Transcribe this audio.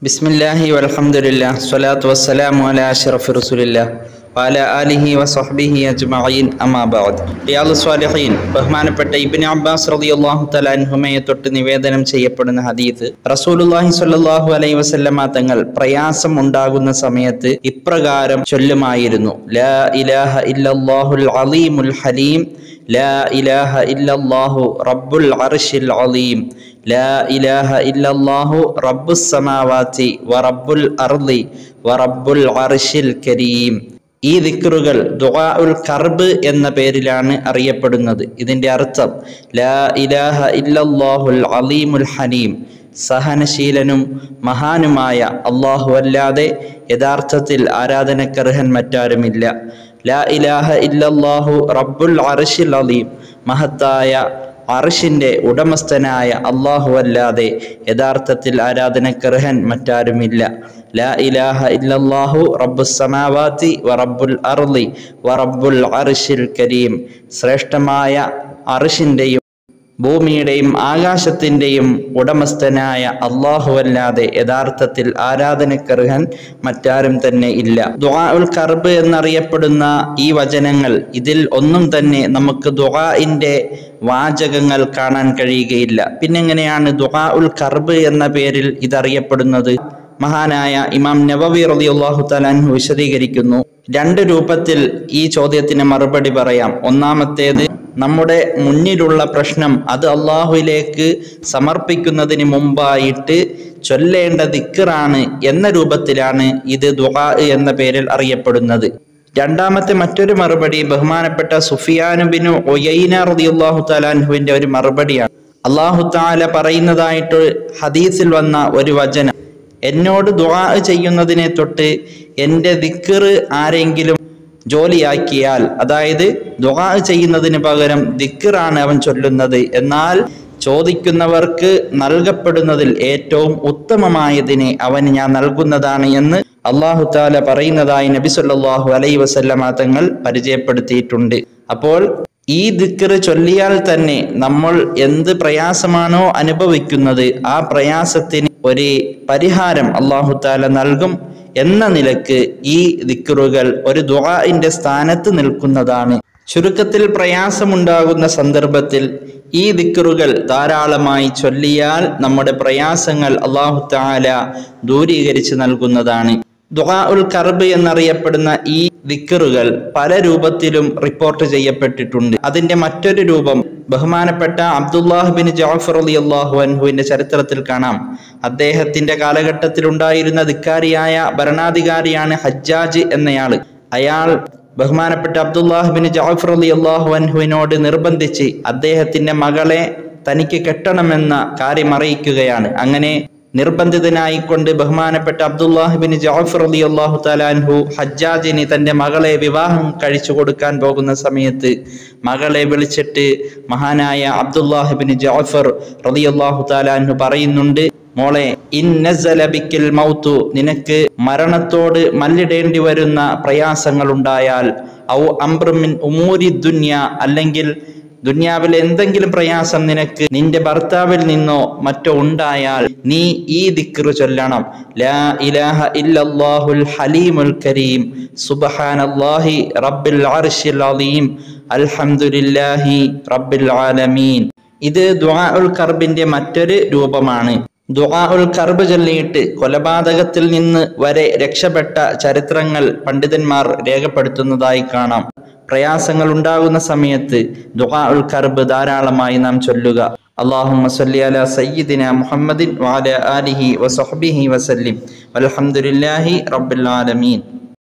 ബിസ്മില്ലാഹി വൽഹംദുലില്ലാ സ്വലാത്തു വസ്സലാമു അലാ അഷ്റഫി റസൂലില്ലാ വഅല ആലിഹി വസഹ്ബിഹി അജ്മഈൻ അമ്മാ ബഅദ് റിയാദുസ് സ്വാലിഹീൻ ബഹുമാനപ്പെട്ട ഇബ്നു അബ്ബാസ് റളിയല്ലാഹു തആല അൻഹുമയെ തൊട്ട് നിവേദനം ചെയ്യപ്പെടുന്ന ഹദീസ് റസൂലുള്ളാഹി സ്വല്ലല്ലാഹു അലൈഹി വസല്ലമ തങ്ങൾ പ്രയാസം ഉണ്ടാകുന്ന സമയത്ത് ഇപ്രകാരം ചൊല്ലുമായിരുന്നു ലാ ഇലാഹ ഇല്ലല്ലാഹുൽ അലീമുൽ ഹലീം ലാ ഇലാഹ ഇല്ലല്ലാഹു റബ്ബുൽ അർശിൽ അലീം ലാ ഇലാഹ ഇല്ലല്ലാഹു റബ്ബുസ് സമാവാതി വറബ്ബുൽ അർളി വറബ്ബുൽ അർശിൽ കരീം ഈ ദിക്റുകൾ ദുആഉൽ കർബ് എന്ന പേരിലാണ് അറിയപ്പെടുന്നത് ഇതിന്റെ അർത്ഥം ലാ ഇലാഹ ഇല്ലല്ലാഹുൽ അലീമുൽ ഹലീം സഹനശീലനും മഹാനുമായ അള്ളാഹു അല്ലാതെ യഥാർത്ഥത്തിൽ ആരാധനക്കർഹൻ മറ്റാരുമില്ല ലാ ഇലാഹ ഇല്ലല്ലാഹു റബ്ബുൽ അർശിൽ അലീം മഹത്തായ അർഷിന്റെ ഉടമസ്ഥനായ അള്ളാഹു അല്ലാതെ യഥാർത്ഥത്തിൽ ആരാധനക്കർഹൻ മറ്റാരുമില്ല ലാ ഇലാഹ ഇല്ലല്ലാഹു റബ്ബുസ് സമാവാതി വറബ്ബുൽ അർളി വറബ്ബുൽ അർശിൽ കരീം ശ്രേഷ്ഠമായ അർഷിന്റെയും ഭൂമിയുടെയും ആകാശത്തിന്റെയും ഉടമസ്ഥനായ അല്ലാഹുവല്ലാതെ യഥാർത്ഥത്തിൽ ആരാധനക്കർഹൻ മറ്റാരും തന്നെ ഇല്ല ദുആഉൽ കർബ് എന്നറിയപ്പെടുന്ന ഈ വചനങ്ങൾ ഇതിൽ ഒന്നും തന്നെ നമുക്ക് ദുആഇന്റെ വാചകങ്ങൾ കാണാൻ കഴിയുകയില്ല പിന്നെങ്ങനെയാണ് ദുആഉൽ കർബ് എന്ന പേരിൽ ഇതറിയപ്പെടുന്നത് മഹാനായ ഇമാം നവവി റളിയല്ലാഹു തആലാൻഹു വിശദീകരിക്കുന്നു രണ്ട് രൂപത്തിൽ ഈ ചോദ്യത്തിന് മറുപടി പറയാം ഒന്നാമത്തേത് നമ്മുടെ മുന്നിലുള്ള പ്രശ്നം അത് അള്ളാഹുവിലേക്ക് സമർപ്പിക്കുന്നതിന് മുമ്പായിട്ട് ചൊല്ലേണ്ട ദിക്കറാണ് എന്ന രൂപത്തിലാണ് ഇത് ദുആ എന്ന പേരിൽ അറിയപ്പെടുന്നത് രണ്ടാമത്തെ മറ്റൊരു മറുപടി ബഹുമാനപ്പെട്ട സുഫിയാനുബിനു ഒയൈന റളിയല്ലാഹു തആലാൻഹുവിന്റെ ഒരു മറുപടിയാണ് അള്ളാഹു താല പറയുന്നതായിട്ട് ഹദീസിൽ വന്ന ഒരു വചനം എന്നോട് ദുആ ചെയ്യുന്നതിനെ തൊട്ട് എൻ്റെ ദിക്കറ് ആരെങ്കിലും ജോലിയാക്കിയാൽ അതായത് ദുആ ചെയ്യുന്നതിന് പകരം ദിക്കറാണ് അവൻ ചൊല്ലുന്നത് എന്നാൽ ചോദിക്കുന്നവർക്ക് നൽകപ്പെടുന്നതിൽ ഏറ്റവും ഉത്തമമായതിനെ അവന് ഞാൻ നൽകുന്നതാണ് എന്ന് അള്ളാഹു താല പറയുന്നതായി നബി സല്ലല്ലാഹു അലൈഹി വസല്ലമ തങ്ങൾ പരിചയപ്പെടുത്തിയിട്ടുണ്ട് അപ്പോൾ ഈ ദിക്കറ് ചൊല്ലിയാൽ തന്നെ നമ്മൾ എന്ത് പ്രയാസമാണോ അനുഭവിക്കുന്നത് ആ പ്രയാസത്തിന് ഒരു പരിഹാരം അള്ളാഹു താല നൽകും എന്ന നിലക്ക് ഈ ദിക്കറുകൾ ഒരു ദുആഇന്റെ സ്ഥാനത്ത് നിൽക്കുന്നതാണ് ചുരുക്കത്തിൽ പ്രയാസമുണ്ടാകുന്ന സന്ദർഭത്തിൽ ഈ ദിക്കറുകൾ ധാരാളമായി ചൊല്ലിയാൽ നമ്മുടെ പ്രയാസങ്ങൾ അള്ളാഹു താല ദൂരീകരിച്ച് നൽകുന്നതാണ് ദുആ ഉൽ കർബ് എന്നറിയപ്പെടുന്ന ഈ ദിക്കറുകൾ പല രൂപത്തിലും റിപ്പോർട്ട് ചെയ്യപ്പെട്ടിട്ടുണ്ട് അതിന്റെ മറ്റൊരു രൂപം ബഹുമാനപ്പെട്ട അബ്ദുല്ലാഹ് ബിൻ ജാഫർ അലി അള്ളാഹു അൻഹുവിന്റെ ചരിത്രത്തിൽ കാണാം അദ്ദേഹത്തിന്റെ കാലഘട്ടത്തിൽ ഉണ്ടായിരുന്ന ധിക്കാരിയായ ഭരണാധികാരിയാണ് ഹജ്ജാജ് എന്നയാള് അയാൾ ബഹുമാനപ്പെട്ട അബ്ദുല്ലാഹ് ബിൻ ജാഫർ അലി അള്ളാഹു അൻഹുവിനോട് നിർബന്ധിച്ച് അദ്ദേഹത്തിന്റെ മകളെ തനിക്ക് കെട്ടണമെന്ന കാര്യം അറിയിക്കുകയാണ് അങ്ങനെ നിർബന്ധിതനായിക്കൊണ്ട് ബഹുമാനപ്പെട്ട അബ്ദുല്ലാഹിബിൻ ജാഫർ അലി അള്ളാഹു താലാൻഹു ഹജ്ജാജിന് തന്റെ മകളെ വിവാഹം കഴിച്ചു കൊടുക്കാൻ പോകുന്ന സമയത്ത് മകളെ വിളിച്ചിട്ട് മഹാനായ അബ്ദുല്ലാഹിബിൻ ജാഫർ റലി അള്ളാഹു താലാൻഹു പറയുന്നുണ്ട് മോളെ ഇന്നസലബിക്കൽ മൗത്തു നിനക്ക് മരണത്തോട് മല്ലിടേണ്ടി വരുന്ന പ്രയാസങ്ങൾ ഉണ്ടായാൽ ഔ അംബ്രമിൻ ഉമൂരി ദുന്യ അല്ലെങ്കിൽ ദുന്യാവിൽ എന്തെങ്കിലും പ്രയാസം നിനക്ക് നിന്റെ ഭർത്താവിൽ നിന്നോ മറ്റോ ഉണ്ടായാൽ നീ ഈ ദിക്റ് ചൊല്ലണം ലാ ഇലാഹ ഇല്ലല്ലാഹുൽ ഹലീമുൽ കരീം സുബ്ഹാനല്ലാഹി റബ്ബിൽ അർശിൽ അലീം അൽഹംദുലില്ലാഹി റബ്ബിൽ ആലമീൻ ഇത് ദുആഉൽ കർബിന്റെ മറ്റൊരു രൂപമാണ് ദുആഉൽ കർബ് ചൊല്ലിയിട്ട് കൊലപാതകത്തിൽ നിന്ന് വരെ രക്ഷപ്പെട്ട ചരിത്രങ്ങൾ പണ്ഡിതന്മാർ രേഖപ്പെടുത്തുന്നതായി കാണാം പ്രയാസങ്ങൾ ഉണ്ടാകുന്ന സമയത്ത് ദുആഉൽ കർബ് ധാരാളമായി നാം ചൊല്ലുക اللهم صل على سيدنا محمد وعلى آله وصحبه وسلم والحمد لله رب العالمين